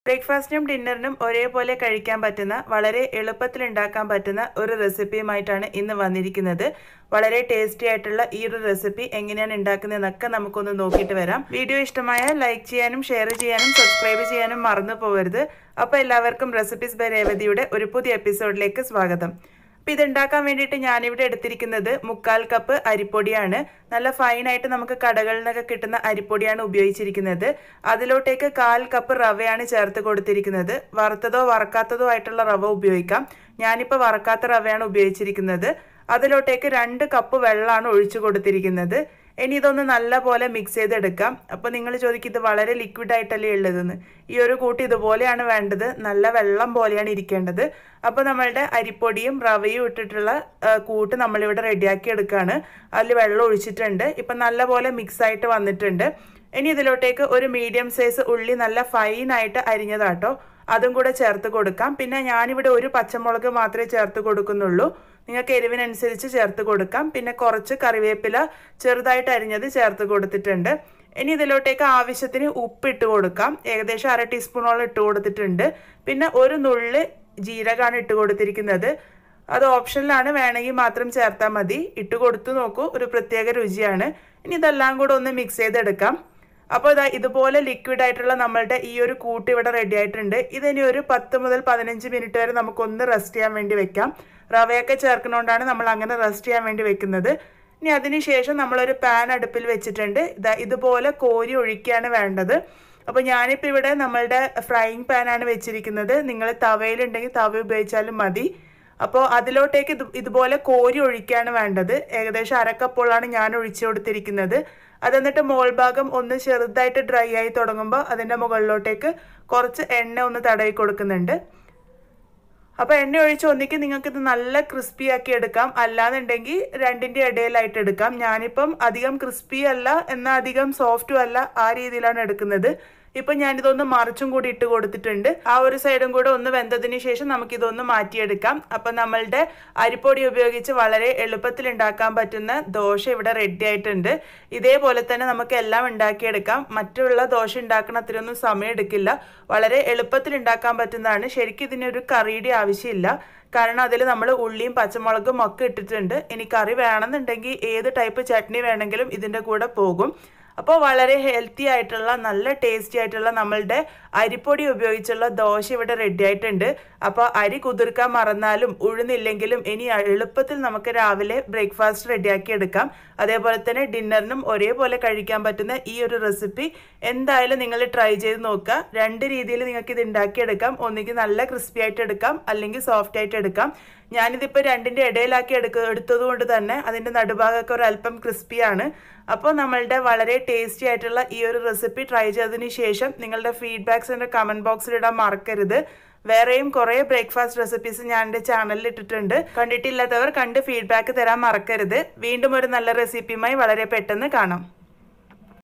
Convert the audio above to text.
ബ്രേക്ക്ഫാസ്റ്റിനും ഡിന്നറിനും ഒരേപോലെ കഴിക്കാൻ പറ്റുന്ന വളരെ എളുപ്പത്തിൽ ഉണ്ടാക്കാൻ പറ്റുന്ന ഒരു റെസിപ്പിയുമായിട്ടാണ് ഇന്ന് വന്നിരിക്കുന്നത് വളരെ ടേസ്റ്റി ആയിട്ടുള്ള ഈ ഒരു റെസിപ്പി എങ്ങനെയാണ് ഉണ്ടാക്കുന്നതെന്നൊക്കെ നമുക്കൊന്ന് നോക്കിയിട്ട് വരാം വീഡിയോ ഇഷ്ടമായാൽ ലൈക്ക് ചെയ്യാനും ഷെയർ ചെയ്യാനും സബ്സ്ക്രൈബ് ചെയ്യാനും മറന്നു പോകരുത് അപ്പോൾ എല്ലാവർക്കും റെസിപ്പീസ് ബൈ രേവതിയുടെ ഒരു പുതിയ എപ്പിസോഡിലേക്ക് സ്വാഗതം അപ്പോൾ ഇതുണ്ടാക്കാൻ വേണ്ടിയിട്ട് ഞാനിവിടെ എടുത്തിരിക്കുന്നത് മുക്കാൽ കപ്പ് അരിപ്പൊടിയാണ് നല്ല ഫൈനായിട്ട് നമുക്ക് കടകളിൽ നിന്നൊക്കെ കിട്ടുന്ന അരിപ്പൊടിയാണ് ഉപയോഗിച്ചിരിക്കുന്നത് അതിലോട്ടേക്ക് കാൽ കപ്പ് റവയാണ് ചേർത്ത് കൊടുത്തിരിക്കുന്നത് വറുത്തതോ വറക്കാത്തതോ ആയിട്ടുള്ള റവ ഉപയോഗിക്കാം ഞാനിപ്പോൾ വറക്കാത്ത റവയാണ് ഉപയോഗിച്ചിരിക്കുന്നത് അതിലോട്ടേക്ക് രണ്ട് കപ്പ് വെള്ളമാണ് ഒഴിച്ചു കൊടുത്തിരിക്കുന്നത് ഇനി ഇതൊന്ന് നല്ല പോലെ മിക്സ് ചെയ്തെടുക്കാം അപ്പോൾ നിങ്ങൾ ചോദിക്കും ഇത് വളരെ ലിക്വിഡ് ആയിട്ടല്ലേ ഉള്ളതെന്ന് ഈ ഒരു കൂട്ട് ഇതുപോലെയാണ് വേണ്ടത് നല്ല വെള്ളം പോലെയാണ് ഇരിക്കേണ്ടത് അപ്പോൾ നമ്മളുടെ അരിപ്പൊടിയും റവയും ഇട്ടിട്ടുള്ള കൂട്ട് നമ്മളിവിടെ റെഡിയാക്കി എടുക്കുകയാണ് അതിൽ വെള്ളം ഒഴിച്ചിട്ടുണ്ട് ഇപ്പം നല്ല പോലെ മിക്സ് ആയിട്ട് വന്നിട്ടുണ്ട് ഇനി ഇതിലോട്ടേക്ക് ഒരു മീഡിയം സൈസ് ഉള്ളി നല്ല ഫൈനായിട്ട് അരിഞ്ഞതാട്ടോ അതും കൂടെ ചേർത്ത് കൊടുക്കാം പിന്നെ ഞാനിവിടെ ഒരു പച്ചമുളക് മാത്രമേ ചേർത്ത് കൊടുക്കുന്നുള്ളൂ നിങ്ങൾക്ക് എരിവിനനുസരിച്ച് ചേർത്ത് കൊടുക്കാം പിന്നെ കുറച്ച് കറിവേപ്പില ചെറുതായിട്ട് അരിഞ്ഞത് ചേർത്ത് കൊടുത്തിട്ടുണ്ട് ഇനി ഇതിലോട്ടേക്ക് ആവശ്യത്തിന് ഉപ്പ് ഇട്ട് കൊടുക്കാം ഏകദേശം അര ടീസ്പൂണോളം ഇട്ട് കൊടുത്തിട്ടുണ്ട് പിന്നെ ഒരു നുള്ള് ജീരകമാണ് ഇട്ട് കൊടുത്തിരിക്കുന്നത് അത് ഓപ്ഷനിലാണ് വേണമെങ്കിൽ മാത്രം ചേർത്താൽ മതി ഇട്ട് കൊടുത്തു നോക്കൂ ഒരു പ്രത്യേക രുചിയാണ് ഇനി ഇതെല്ലാം കൂടെ ഒന്ന് മിക്സ് ചെയ്തെടുക്കാം അപ്പോൾ ഇതാ ഇതുപോലെ ലിക്വിഡ് ആയിട്ടുള്ള നമ്മളുടെ ഈ ഒരു കൂട്ട് ഇവിടെ റെഡി ആയിട്ടുണ്ട് ഇതിനി ഒരു പത്ത് മുതൽ പതിനഞ്ച് മിനിറ്റ് വരെ നമുക്കൊന്ന് റെസ്റ്റ് ചെയ്യാൻ വേണ്ടി വെക്കാം റവയൊക്കെ ചേർക്കുന്നതുകൊണ്ടാണ് നമ്മൾ അങ്ങനെ റെസ്റ്റ് ചെയ്യാൻ വേണ്ടി വെക്കുന്നത് ഇനി അതിന് ശേഷം നമ്മളൊരു പാൻ അടുപ്പിൽ വെച്ചിട്ടുണ്ട് ഇതാ ഇതുപോലെ കോരി ഒഴിക്കുകയാണ് വേണ്ടത് അപ്പോൾ ഞാനിപ്പോൾ ഇവിടെ നമ്മളുടെ ഫ്രൈയിങ് പാനാണ് വെച്ചിരിക്കുന്നത് നിങ്ങൾ തവയിലുണ്ടെങ്കിൽ തവ ഉപയോഗിച്ചാലും മതി അപ്പോൾ അതിലോട്ടേക്ക് ഇത് ഇതുപോലെ കോരി ഒഴിക്കുകയാണ് വേണ്ടത് ഏകദേശം അരക്കപ്പോളാണ് ഞാൻ ഒഴിച്ചു കൊടുത്തിരിക്കുന്നത് അതെന്നിട്ട് മോൾ ഭാഗം ഒന്ന് ചെറുതായിട്ട് ഡ്രൈ ആയി തുടങ്ങുമ്പോൾ അതിൻ്റെ മുകളിലോട്ടേക്ക് കുറച്ച് എണ്ണ ഒന്ന് തടവി കൊടുക്കുന്നുണ്ട് അപ്പോൾ എണ്ണ ഒഴിച്ച് ഒന്നിക്ക് നിങ്ങൾക്ക് ഇത് നല്ല ക്രിസ്പി ആക്കി എടുക്കാം അല്ലാന്നുണ്ടെങ്കിൽ രണ്ടിൻ്റെ ഇടയിലായിട്ട് എടുക്കാം ഞാനിപ്പം അധികം ക്രിസ്പി അല്ല എന്നാൽ അധികം സോഫ്റ്റും അല്ല ആ രീതിയിലാണ് എടുക്കുന്നത് ഇപ്പം ഞാനിതൊന്ന് മറിച്ചും കൂടി ഇട്ട് കൊടുത്തിട്ടുണ്ട് ആ ഒരു സൈഡും കൂടെ ഒന്ന് വെന്തതിന് ശേഷം നമുക്കിതൊന്ന് മാറ്റിയെടുക്കാം അപ്പം നമ്മളുടെ അരിപ്പൊടി ഉപയോഗിച്ച് വളരെ എളുപ്പത്തിൽ ഉണ്ടാക്കാൻ പറ്റുന്ന ദോശ ഇവിടെ റെഡി ആയിട്ടുണ്ട് ഇതേപോലെ തന്നെ നമുക്ക് എല്ലാം ഉണ്ടാക്കിയെടുക്കാം മറ്റുള്ള ദോശ ഉണ്ടാക്കണ അത്രയൊന്നും സമയം എടുക്കില്ല വളരെ എളുപ്പത്തിൽ ഉണ്ടാക്കാൻ പറ്റുന്നതാണ് ശരിക്കും ഇതിനൊരു കറിയുടെ ആവശ്യമില്ല കാരണം അതിൽ നമ്മൾ ഉള്ളിയും പച്ചമുളകും ഒക്കെ ഇട്ടിട്ടുണ്ട് ഇനി കറി വേണമെന്നുണ്ടെങ്കിൽ ഏത് ടൈപ്പ് ചട്നി വേണമെങ്കിലും ഇതിൻ്റെ കൂടെ പോകും അപ്പോൾ വളരെ ഹെൽത്തി ആയിട്ടുള്ള നല്ല ടേസ്റ്റി ആയിട്ടുള്ള നമ്മളുടെ അരിപ്പൊടി ഉപയോഗിച്ചുള്ള ദോശ ഇവിടെ റെഡി ആയിട്ടുണ്ട് അപ്പോൾ അരി കുതിർക്കാൻ മറന്നാലും ഉഴുന്നില്ലെങ്കിലും ഇനി എളുപ്പത്തിൽ നമുക്ക് രാവിലെ ബ്രേക്ക്ഫാസ്റ്റ് റെഡിയാക്കി എടുക്കാം അതേപോലെ തന്നെ ഡിന്നറിനും ഒരേപോലെ കഴിക്കാൻ പറ്റുന്ന ഈ ഒരു റെസിപ്പി എന്തായാലും നിങ്ങൾ ട്രൈ ചെയ്ത് നോക്കുക രണ്ട് രീതിയിൽ നിങ്ങൾക്ക് ഇത് ഉണ്ടാക്കിയെടുക്കാം ഒന്നുകിൽ നല്ല ക്രിസ്പി ആയിട്ട് എടുക്കാം അല്ലെങ്കിൽ സോഫ്റ്റ് ആയിട്ട് എടുക്കാം ഞാനിതിപ്പോൾ രണ്ടിൻ്റെ ഇടയിലാക്കി എടുക്ക എടുത്തത് കൊണ്ട് തന്നെ അതിൻ്റെ നടുഭാഗമൊക്കെ ഒരു അല്പം ക്രിസ്പിയാണ് അപ്പോൾ നമ്മളുടെ വളരെ ടേസ്റ്റി ആയിട്ടുള്ള ഈ ഒരു റെസിപ്പി ട്രൈ ചെയ്തതിന് ശേഷം നിങ്ങളുടെ ഫീഡ്ബാക്സ് എൻ്റെ കമൻറ്റ് ബോക്സിൽ ഇടാൻ മറക്കരുത് വേറെയും കുറേ ബ്രേക്ക്ഫാസ്റ്റ് റെസിപ്പീസ് ഞാൻ എൻ്റെ ചാനലിൽ ഇട്ടിട്ടുണ്ട് കണ്ടിട്ടില്ലാത്തവർ കണ്ട് ഫീഡ്ബാക്ക് തരാൻ മറക്കരുത് വീണ്ടും ഒരു നല്ല റെസിപ്പിയുമായി വളരെ പെട്ടെന്ന് കാണാം